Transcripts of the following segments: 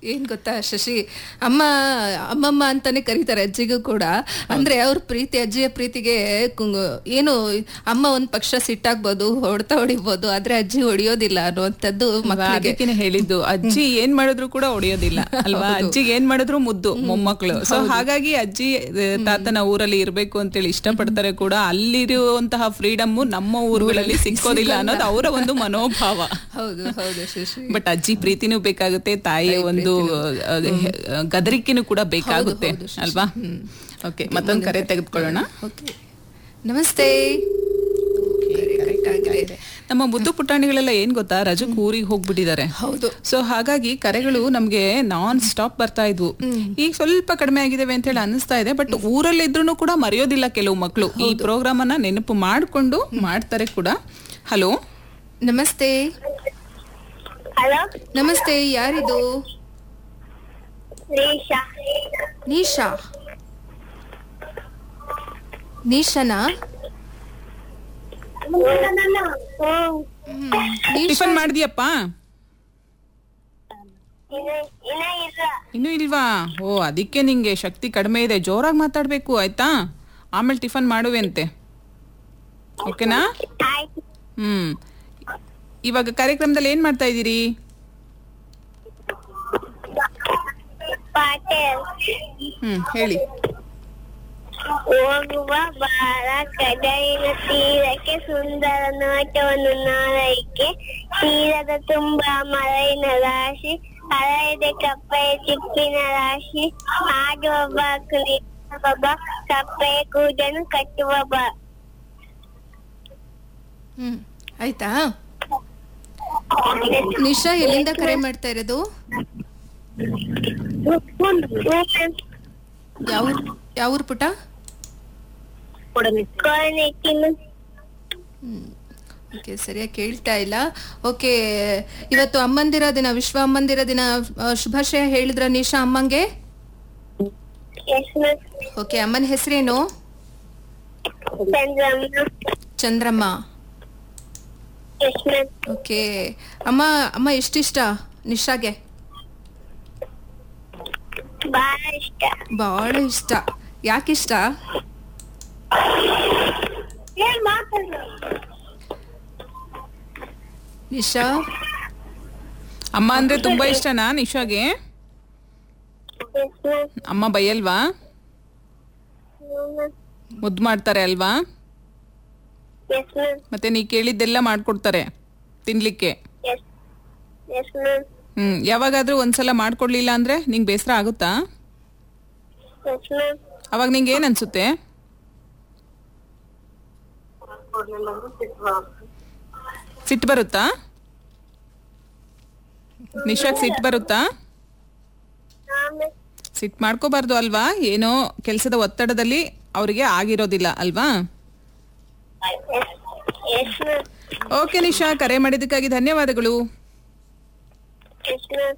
ಏನ್ ಗೊತ್ತಾ ಶಶಿ ಅಮ್ಮ ಅಮ್ಮಮ್ಮ ಅಂತಾನೆ ಕರೀತಾರೆ ಅಜ್ಜಿಗೂ ಕೂಡ ಅಂದ್ರೆ ಅವ್ರ ಪ್ರೀತಿ ಅಜ್ಜಿಯ ಪ್ರೀತಿಗೆ ಕುಂಗ್- ಏನು ಅಮ್ಮ ಒಂದ್ ಪಕ್ಷ ಸಿಟ್ಟಾಗ್ಬೋದು ಹೊಡ್ತಾ ಹೊಡಿಬೋದು ಆದ್ರೆ ಅಜ್ಜಿ ಹೊಡಿಯೋದಿಲ್ಲ ಅನ್ನುವಂಥದ್ದು ಮಕ್ಕಳಿಗೆ ಅದಕ್ಕೇನೆ ಹೇಳಿದ್ದು ಅಜ್ಜಿ ಏನ್ ಮಾಡಿದ್ರು ಕೂಡ ಹೊಡೆಯೋದಿಲ್ಲ ಅಲ್ವಾ ಅಜ್ಜಿಗೆ ಏನ್ ಮಾಡಿದ್ರು ಮುದ್ದು ಮೊಮ್ಮಕ್ಕಳು ಸೊ ಹಾಗಾಗಿ ಅಜ್ಜಿ ಆ, ತಾತನ ಊರಲ್ಲಿ ಇರ್ಬೇಕು ಅಂತೇಳಿ ಇಷ್ಟಪಡ್ತಾರೆ ಕೂಡ ಅಲ್ಲಿರುವಂತಹ ಫ್ರೀಡಮ್ ನಮ್ಮ ಊರುಗಳಲ್ಲಿ ಸಿಕ್ಕೋದಿಲ್ಲ ಅನ್ನೋದು ಅವರ ಒಂದು ಮನೋಭಾವ ಹೌದು ಹೌದು ಶಶಿ ಬಟ್ ಅಜ್ಜಿ ಪ್ರೀತಿನೂ ಬೇಕಾಗುತ್ತೆ ತಾಯಿಯ ಒಂದು ಆ, ಆ, ಗದರಿಕೆನೂ ಕೂಡ ಬೇಕಾಗುತ್ತೆ ಅಲ್ವಾ ಓಕೆ ಮತ್ತೊಂದು ಕರೆ ತೆಗೆದುಕೊಳ್ಳೋಣ ಓಕೆ ನಮಸ್ತೆ ಕರೆಕ್ಟ್ ಆಗಿದೆ ನಮ್ಮ ಮುದ್ದು ಪುಟಾಣಿಗಳೆಲ್ಲ ಏನ್ ಗೊತ್ತಾ ರಜಕ್ ಊರಿಗೆ ಹೋಗ್ಬಿಟ್ಟಿದ್ದಾರೆ ಹೌದು ಸೊ ಹಾಗಾಗಿ ಕರೆಗಳು ನಮ್ಗೆ ನಾನ್ ಸ್ಟಾಪ್ ಬರ್ತಾ ಇದ್ವು ಈಗ ಸ್ವಲ್ಪ ಕಡಿಮೆ ಆಗಿದಾವೆ ಅಂತ ಹೇಳಿ ಅನಿಸ್ತಾ ಇದೆ ಬಟ್ ಊರಲ್ಲಿ ಇದ್ರೂ ಕೂಡ ಮರೆಯೋದಿಲ್ಲ ಕೆಲವು ಮಕ್ಕಳು ಈ ಪ್ರೋಗ್ರಾಮ್ ಅನ್ನ ನೆನಪು ಮಾಡ್ಕೊಂಡು ಮಾಡ್ತಾರೆ ಕೂಡ ಹಲೋ ನಮಸ್ತೆ ಹಲೋ ನಮಸ್ತೆ ಯಾರಿದು ರೀಶಾ ನೀಶಾ ನೀಶನಾ ಹ್ಮ್ ಟಿಫನ್ ಮಾಡಿದ್ಯಪ್ಪ ಇನ್ನ ಇನ್ನ ಇಲ್ಲ ಇನ್ನೂ ಇಲ್ವಾ ಓ ಅದಕ್ಕೆ ನಿಂಗೆ ಶಕ್ತಿ ಕಡಿಮೆ ಇದೆ ಜೋರಾಗಿ ಮಾತಾಡ್ಬೇಕು ಆಯ್ತಾ ಆಮೇಲೆ ಟಿಫನ್ ಮಾಡುವೆ ಅಂತೆ ಓಕೆನಾ ಆಯ್ತು ಹ್ಮ್ ಇವಾಗ ಕಾರ್ಯಕ್ರಮದಲ್ಲಿ ಏನ್ ಮಾಡ್ತಾ ಇದ್ದೀರಿ ಪಾಟೇಲ್ ಹ್ಮ್ ಹೇಳಿ ಹೋಗುವ ಬಾಳ ಕಡಲಿನ ತೀರಕ್ಕೆ ಸುಂದರ ನೋಟವನ್ನು ನೋಡಲಿಕ್ಕೆ ತೀರದ ತುಂಬ ಮರಳಿನ ರಾಶಿ ಹಳೆಯದೆ ಕಪ್ಪೆಯ ಚಿಪ್ಪಿನ ರಾಶಿ ಆಡುವ ಬಾ ಕುಣಿಯುವ ಬಾ ಕಪ್ಪೆಯ ಕೂದನ್ನು ಕಟ್ಟುವ ಬಾ ಹ್ಮ್ ಆಯ್ತಾ ನಿಶಾ ಎಲ್ಲಿಂದ ಕರೆ ಮಾಡ್ತಾ ಇರೋದು ಯಾವ ಯಾವ ಊರ್ ಪುಟ ಕೊನೆಕ್ಕಿನ ಓಕೆ ಸರಿಯಾಗಿ ಕೇಳ್ತಾ ಇಲ್ಲ ಓಕೆ ಇವತ್ತು ಅಮ್ಮಂದಿರ ದಿನ ವಿಶ್ವ ಅಮ್ಮಂದಿರ ದಿನ ಆ, ಶುಭಾಶಯ ಹೇಳಿದ್ರ ನಿಶಾ ಅಮ್ಮಂಗೆ ಎಸ್ ಮ್ಯಾಮ್ ಓಕೆ ಅಮ್ಮನ ಹೆಸರೇನು Chandramma Chandramma yes ma'am okay ಅಮ್ಮ ಅಮ್ಮ ಎಷ್ಟಿಷ್ಟ ನಿಶಾಗೆ ಬಾಳ ಇಷ್ಟ ಬಹಳ ಇಷ್ಟ ಯಾಕಿಷ್ಟ ಏನ್ ಮಾತಾಡ ನಿಶಾ ಅಮ್ಮ ಅಂದ್ರೆ ತುಂಬಾ ಇಷ್ಟನಾ ನಿಶಾಗೆ ಎಸ್ ಮ್ಯಾಮ್ ಅಮ್ಮ ಬೈಯಲ್ವಾ ಮುದ್ದು ಮಾಡ್ತಾರೆ ಅಲ್ವಾ ಎಸ್ ಮ್ಯಾಮ್ ಮತ್ತೆ ನೀ ಕೇಳಿದ್ದೆಲ್ಲ ಮಾಡ್ಕೊಡ್ತಾರೆ ತಿನ್ಲಿಕ್ಕೆ ಎಸ್ ಎಸ್ ಮ್ಯಾಮ್ ಹ್ಮ್ ಯಾವಾಗಾದ್ರೂ ಒಂದ್ಸಲ ಮಾಡ್ಕೊಡ್ಲಿಲ್ಲ ಅಂದ್ರೆ ನಿಂಗೆ ಬೇಸರ ಆಗುತ್ತಾ ಎಸ್ ಮ್ಯಾಮ್ ಅವಾಗ ನಿಂಗೆ ಏನ್ ಅನ್ಸುತ್ತೆ ಸಿಟ್ಟು ಬರುತ್ತಾ ನಿಶಾಕ್ ಸಿಟ್ಟು ಬರುತ್ತಾ ಆಮೇಲೆ ಸಿಟ್ಟು ಮಾಡ್ಕೋಬಾರ್ದು ಅಲ್ವಾ ಏನೋ ಕೆಲಸದ ಒತ್ತಡದಲ್ಲಿ ಅವರಿಗೆ ಆಗಿರೋದಿಲ್ಲ ಅಲ್ವಾ ಎಸ್ ಮ್ಯಾಮ್ ಓಕೆ ನಿಶಾ ಕರೆ ಮಾಡಿದ್ದಕ್ಕಾಗಿ ಧನ್ಯವಾದಗಳು ಎಸ್ ಮ್ಯಾಮ್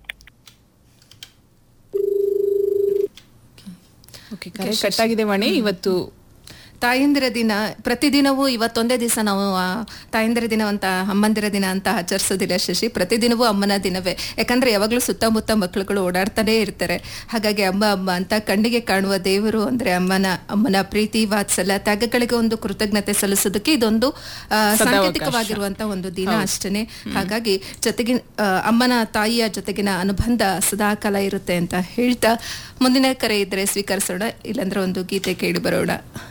ಓಕೆ ಕರೆ ಕಟ್ಟಾಗಿದೆ ವಾಣಿ ಇವತ್ತು ತಾಯಂದಿರ ದಿನ ಪ್ರತಿದಿನವೂ ಇವತ್ತೊಂದೇ ದಿವಸ ನಾವು ಆ, ತಾಯಂದಿರ ದಿನ ಅಂತ ಅಮ್ಮಂದಿರ ದಿನ ಅಂತ ಆಚರಿಸೋದಿಲ್ಲ ಶಶಿ ಪ್ರತಿದಿನವೂ ಅಮ್ಮನ ದಿನವೇ ಯಾಕಂದ್ರೆ ಯಾವಾಗಲೂ ಸುತ್ತಮುತ್ತ ಮಕ್ಕಳುಗಳು ಓಡಾಡ್ತಾನೆ ಇರ್ತಾರೆ ಹಾಗಾಗಿ ಅಮ್ಮ ಅಮ್ಮ ಅಂತ ಕಣ್ಣಿಗೆ ಕಾಣುವ ದೇವರು ಅಂದ್ರೆ ಅಮ್ಮನ ಅಮ್ಮನ ಪ್ರೀತಿ ವಾತ್ಸಲ್ಯ ತ್ಯಾಗಗಳಿಗೆ ಒಂದು ಕೃತಜ್ಞತೆ ಸಲ್ಲಿಸೋದಕ್ಕೆ ಇದೊಂದು ಆ, ಸಾಂಕೇತಿಕವಾಗಿರುವಂತ ಒಂದು ದಿನ ಅಷ್ಟೇನೆ ಹಾಗಾಗಿ ಜೊತೆಗಿನ ಆ, ಅಮ್ಮನ ತಾಯಿಯ ಜೊತೆಗಿನ ಅನುಬಂಧ ಸದಾಕಾಲ ಇರುತ್ತೆ ಅಂತ ಹೇಳ್ತಾ ಮುಂದಿನ ಕರೆ ಇದ್ರೆ ಸ್ವೀಕರಿಸೋಣ ಇಲ್ಲಾಂದ್ರೆ ಒಂದು ಗೀತೆ ಕೇಳಿ ಬರೋಣ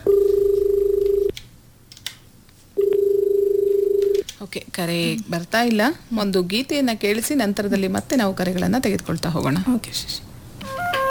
ಓಕೆ ಕರೆ ಬರ್ತಾ ಇಲ್ಲ ಒಂದು ಗೀತೆಯನ್ನ ಕೇಳಿಸಿ ನಂತರದಲ್ಲಿ ಮತ್ತೆ ನಾವು ಕರೆಗಳನ್ನ ತೆಗೆದುಕೊಳ್ತಾ ಹೋಗೋಣ ಓಕೆ ಶಶಿ